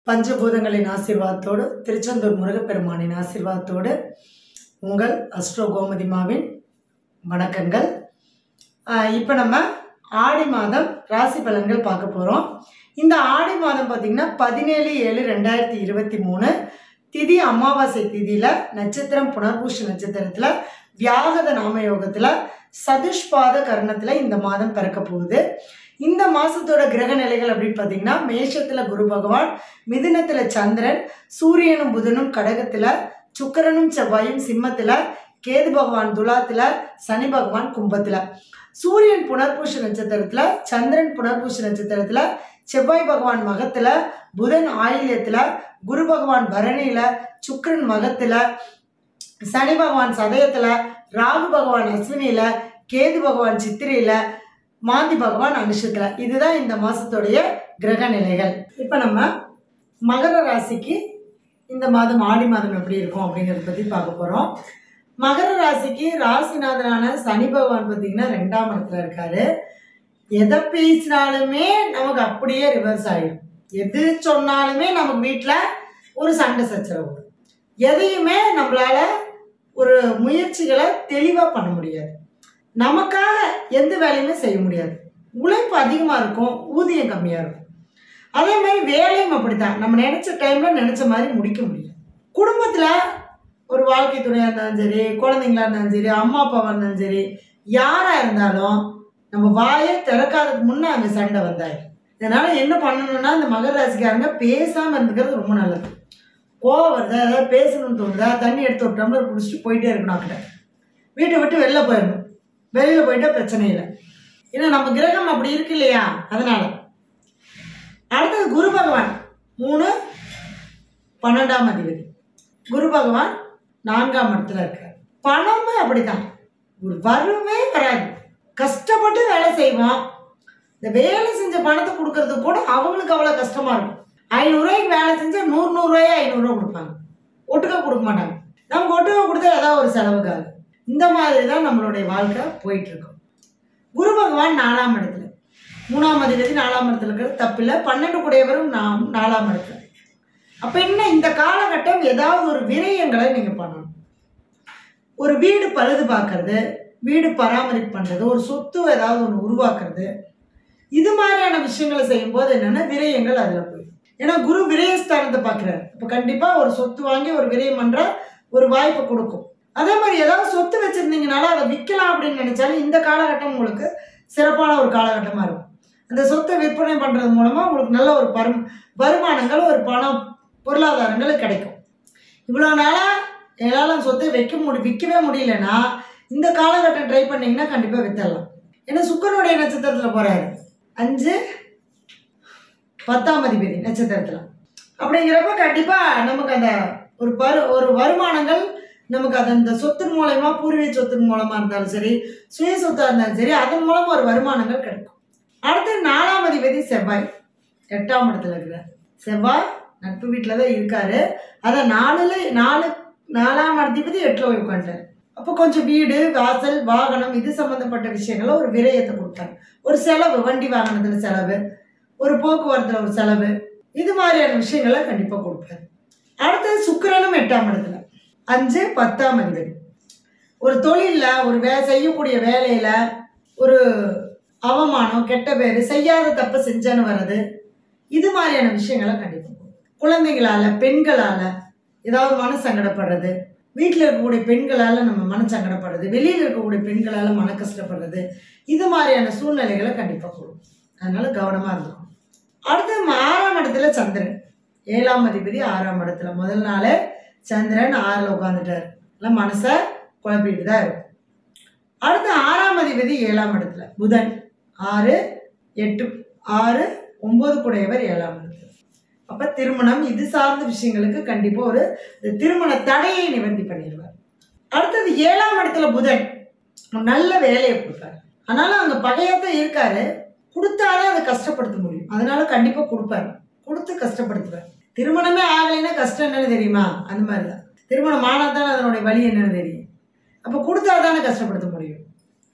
பஞ்சபூதங்களின் ஆசீர்வாதத்தோடு திருச்செந்தூர் முருகப்பெருமானின் ஆசீர்வாதத்தோடு உங்கள் அஸ்ட்ரோ கோமதிமாவின் வணக்கங்கள் இப்போ நம்ம ஆடி மாதம் ராசி பலன்கள் பார்க்க போகிறோம் இந்த ஆடி மாதம் பார்த்திங்கன்னா பதினேழு ஏழு ரெண்டாயிரத்தி இருபத்தி மூணு திதி அமாவாசை திதியில் நட்சத்திரம் புனர்பூஷ நட்சத்திரத்தில் வியாகத நாமயோகத்தில் சதுஷ்பாத கர்ணத்தில் இந்த மாதம் பிறக்க போகுது இந்த மாதத்தோட கிரக நிலைகள் அப்படின்னு பார்த்தீங்கன்னா மேஷத்தில் குரு பகவான் மிதுனத்தில் சந்திரன் சூரியனும் புதனும் கடகத்தில் சுக்கிரனும் செவ்வாயும் சிம்மத்தில் கேது பகவான் துலாத்தில் சனி பகவான் கும்பத்தில் சூரியன் புனர்பூஷ நட்சத்திரத்தில் சந்திரன் புனர்பூஷ நட்சத்திரத்தில் செவ்வாய் பகவான் மகத்தில் புதன் ஆயில்யத்தில் குரு பகவான் பரணியில் சுக்கிரன் மகத்தில் சனி பகவான் சதயத்தில் ராகு பகவான் அஸ்வினியில் கேது பகவான் சித்திரையில் மாந்தி பகவான் அனுஷத்தில் இதுதான் இந்த மாதத்துடைய கிரக நிலைகள் இப்போ நம்ம மகர ராசிக்கு இந்த மாதம் ஆடி மாதம் எப்படி இருக்கும் அப்படிங்கிறத பற்றி பார்க்க போகிறோம் மகர ராசிக்கு ராசிநாதனான சனி பகவான் பார்த்தீங்கன்னா ரெண்டாம் இடத்துல இருக்காரு எதை பேசினாலுமே நமக்கு அப்படியே ரிவர்ஸ் ஆகிடும் எது சொன்னாலுமே நமக்கு வீட்டில் ஒரு சண்டை சச்சரவு வரும். எதையுமே நம்மளால ஒரு முயற்சிகளை தெளிவாக பண்ண முடியாது நமக்காக எந்த வேலையுமே செய்ய முடியாது உழைப்பு அதிகமாக இருக்கும் ஊதியம் கம்மியாக இருக்கும் அதே மாதிரி வேலையும் அப்படித்தான் நம்ம நினச்ச டைமில் நினச்ச மாதிரி முடிக்க முடியும் குடும்பத்தில் ஒரு வாழ்க்கை துணையாக இருந்தாலும் சரி குழந்தைங்களா இருந்தாலும் சரி அம்மா அப்பாவாக இருந்தாலும் சரி யாராக இருந்தாலும் நம்ம வாயை திறக்காததுக்கு முன்னே அங்கே சண்டை வந்தாயிடும் இதனால் என்ன பண்ணணும்னா இந்த மகர ராசிக்காரங்க பேசாமல் இருந்துக்கிறது ரொம்ப நல்லது கோவம் வருதா ஏதாவது பேசணும்னு தோணுதா தண்ணி எடுத்து ஒரு டம்ளர் குடிச்சிட்டு போயிட்டே இருக்கணும் அக்கிட்ட வீட்டை விட்டு வெளில போயிடணும் வெளியில் போயிட்டா பிரச்சனை இல்லை ஏன்னா நம்ம கிரகம் அப்படி இருக்கு இல்லையா அதனால் அடுத்தது குரு பகவான் மூணு பன்னெண்டாம் அதிபதி குரு பகவான் நான்காம் இடத்துல இருக்கார் பணமும் அப்படித்தான் ஒரு வரவே வராது கஷ்டப்பட்டு வேலை செய்வோம் இந்த வேலை செஞ்ச பணத்தை கொடுக்கறது கூட அவங்களுக்கு அவ்வளோ கஷ்டமாக இருக்கும் ஐநூறுரூவாய்க்கு வேலை செஞ்சால் நூறு நூறுரூவாயே ஐநூறுரூவா கொடுப்பாங்க ஒட்டுக்கா கொடுக்க மாட்டாங்க நமக்கு ஒட்டுக்கா கொடுத்தா ஏதாவது ஒரு செலவுக்காக இந்த மாதிரி தான் நம்மளுடைய வாழ்க்கை போயிட்டு இருக்கும் குரு பகவான் நாலாம் இடத்துல மூணாம் அதிபதி நாலாம் இடத்துல இருக்கிறது தப்பில்லை பன்னெண்டு கூடையவரும் நாம் நாலாம் இடத்துல அப்போ என்ன இந்த காலகட்டம் ஏதாவது ஒரு விரயங்களை நீங்கள் பண்ணணும் ஒரு வீடு பழுது பார்க்கறது வீடு பராமரிப்பு பண்ணுறது ஒரு சொத்து ஏதாவது ஒன்று உருவாக்குறது இது மாதிரியான விஷயங்களை செய்யும்போது என்னென்னா விரயங்கள் அதில் போயிடும் ஏன்னா குரு விரயஸ்தானத்தை பார்க்குறாரு இப்போ கண்டிப்பாக ஒரு சொத்து வாங்கி ஒரு விரயம் பண்ணுற ஒரு வாய்ப்பை கொடுக்கும் அதே மாதிரி ஏதாவது சொத்து வச்சுருந்தீங்கனாலும் அதை விற்கலாம் அப்படின்னு நினச்சாலும் இந்த காலகட்டம் உங்களுக்கு சிறப்பான ஒரு காலகட்டமாக இருக்கும் அந்த சொத்தை விற்பனை பண்ணுறது மூலமாக உங்களுக்கு நல்ல ஒரு பரும் வருமானங்கள் ஒரு பணம் பொருளாதாரங்கள் கிடைக்கும் இவ்வளோ நாளாக என்னால் சொத்தை வைக்க முடி விற்கவே முடியலன்னா இந்த காலகட்டம் ட்ரை பண்ணிங்கன்னா கண்டிப்பாக வித்தரலாம் ஏன்னா சுக்கரனுடைய நட்சத்திரத்தில் போகிறாரு அஞ்சு பத்தாம் அதிபதி நட்சத்திரத்தில் அப்படிங்கிறப்ப கண்டிப்பாக நமக்கு அந்த ஒரு பரு ஒரு வருமானங்கள் நமக்கு அது அந்த சொத்தின் மூலயமா பூர்வீக சொத்தின் மூலமாக இருந்தாலும் சரி சுய சொத்தாக இருந்தாலும் சரி அதன் மூலம் ஒரு வருமானங்கள் கிடைக்கும் அடுத்து நாலாம் அதிபதி செவ்வாய் எட்டாம் இடத்துல இருக்கிறார் செவ்வாய் நட்பு வீட்டில் தான் இருக்காரு அதை நாலுல நாலு நாலாம் அதிபதி எட்டில் போய் உட்காந்துட்டார் அப்போ கொஞ்சம் வீடு வாசல் வாகனம் இது சம்மந்தப்பட்ட விஷயங்கள ஒரு விரயத்தை கொடுத்தாரு ஒரு செலவு வண்டி வாகனத்தில் செலவு ஒரு போக்குவரத்தில் ஒரு செலவு இது மாதிரியான விஷயங்களை கண்டிப்பாக கொடுப்பாரு அடுத்தது சுக்கிரனும் எட்டாம் இடத்துல அஞ்சு பத்தாம் அதிபதி ஒரு தொழிலில் ஒரு வே செய்யக்கூடிய வேலையில் ஒரு அவமானம் கெட்ட பேர் செய்யாத தப்பை செஞ்சேன்னு வர்றது இது மாதிரியான விஷயங்களை கண்டிப்பாக கொடுக்கும். குழந்தைங்களால் பெண்களால் ஏதாவது மன சங்கடப்படுறது வீட்டில் இருக்கக்கூடிய பெண்களால் நம்ம மன சங்கடப்படுறது வெளியில் இருக்கக்கூடிய பெண்களால் மன கஷ்டப்படுறது இது மாதிரியான சூழ்நிலைகளை கண்டிப்பாக கொடுக்கும் அதனால் கவனமாக இருந்துக்கும் அடுத்து ஆறாம் இடத்துல சந்திரன் ஏழாம் அதிபதி ஆறாம் இடத்துல முதல் நாளே சந்திரன் ஆறில் உட்காந்துட்டார் இல்லை மனசை குழப்பிட்டு தான் இருக்கும் அடுத்து ஆறாம் அதிபதி ஏழாம் இடத்துல புதன் ஆறு எட்டு ஆறு ஒம்பது குடையவர் ஏழாம் இடத்துல அப்போ திருமணம் இது சார்ந்த விஷயங்களுக்கு கண்டிப்பாக ஒரு இந்த திருமண தடையை நிவர்த்தி பண்ணிடுவார் அடுத்தது ஏழாம் இடத்துல புதன் ஒரு நல்ல வேலையை கொடுப்பார் ஆனாலும் அங்கே பகையாத்தான் இருக்காரு கொடுத்தாதான் அதை கஷ்டப்படுத்த முடியும் அதனால கண்டிப்பாக கொடுப்பாரு கொடுத்து கஷ்டப்படுத்துவார் திருமணமே ஆகலைன்னா கஷ்டம் என்னன்னு தெரியுமா அந்த மாதிரி தான் திருமணம் ஆனால் தானே அதனுடைய வழி என்னன்னு தெரியும் அப்போ கொடுத்தா தானே கஷ்டப்படுத்த முடியும்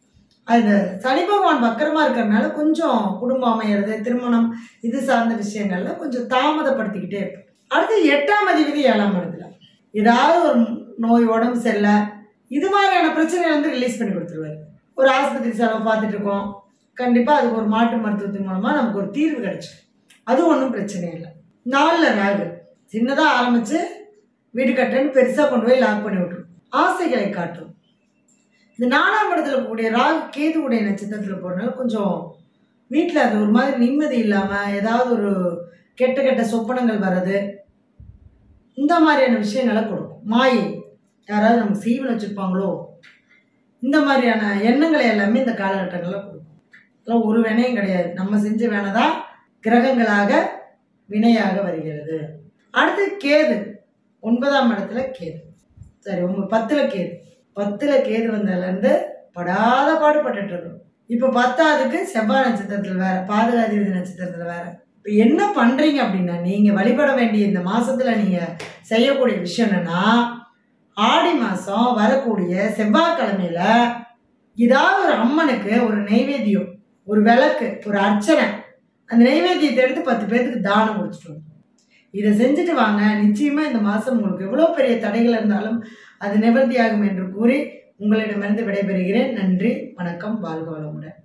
அந்த சனி பகவான் வக்கரமா இருக்கிறதுனால கொஞ்சம் குடும்பம் அமையிறது திருமணம் இது சார்ந்த விஷயங்கள்ல கொஞ்சம் தாமதப்படுத்திக்கிட்டே இருக்கும் அடுத்து எட்டாம் அதிபதி ஏழாம் இடத்துல ஏதாவது ஒரு நோய் உடம்பு சரியில்லை இது மாதிரியான பிரச்சனையை வந்து ரிலீஸ் பண்ணி கொடுத்துருவாரு ஒரு ஆஸ்பத்திரி செலவு பார்த்துட்டு இருக்கோம் கண்டிப்பாக அதுக்கு ஒரு மாட்டு மருத்துவத்தின் மூலமாக நமக்கு ஒரு தீர்வு கிடைச்சிடும் அது ஒன்றும் பிரச்சனை இல்லை நாலில் ராகு சின்னதாக ஆரம்பித்து வீடு கட்டுறேன்னு பெருசாக கொண்டு போய் லாக் பண்ணி விட்டுரும் ஆசைகளை காட்டும் இந்த நாலாம் இடத்துல இருக்கக்கூடிய ராகு கேது உடைய நட்சத்திரத்தில் போகிறனால கொஞ்சம் வீட்டில் அது ஒரு மாதிரி நிம்மதி இல்லாமல் ஏதாவது ஒரு கெட்ட கெட்ட சொப்பனங்கள் வர்றது இந்த மாதிரியான விஷயங்களை கொடுக்கும் மாயை யாராவது நமக்கு சீவன் வச்சுருப்பாங்களோ இந்த மாதிரியான எண்ணங்களை எல்லாமே இந்த காலகட்டங்களில் கொடுக்கும் அதெல்லாம் ஒரு வினையும் கிடையாது நம்ம செஞ்ச வினை தான் கிரகங்களாக வினையாக வருகிறது அடுத்து கேது ஒன்பதாம் இடத்துல கேது சரி உங்க பத்தில் கேது பத்தில் கேது வந்ததுலேருந்து படாத பாடுபட்டுட்டு இருக்கோம் இப்போ பத்தாவதுக்கு செவ்வாய் நட்சத்திரத்தில் வேற பாதுகாதிபதி நட்சத்திரத்தில் வேற இப்போ என்ன பண்ணுறீங்க அப்படின்னா நீங்கள் வழிபட வேண்டிய இந்த மாதத்தில் நீங்கள் செய்யக்கூடிய விஷயம் என்னன்னா ஆடி மாதம் வரக்கூடிய செவ்வாய்க்கிழமையில ஏதாவது ஒரு அம்மனுக்கு ஒரு நெய்வேத்தியம் ஒரு விளக்கு ஒரு அர்ச்சனை அந்த நெய்வேத்தியத்தை எடுத்து பத்து பேர்த்துக்கு தானம் கொடுத்துட்டு வரணும். இதை செஞ்சுட்டு வாங்க நிச்சயமா இந்த மாதம் உங்களுக்கு எவ்வளோ பெரிய தடைகள் இருந்தாலும் அது நிவர்த்தியாகும் என்று கூறி உங்களிடமிருந்து விடைபெறுகிறேன் நன்றி வணக்கம் வாழ்க வளமுடன்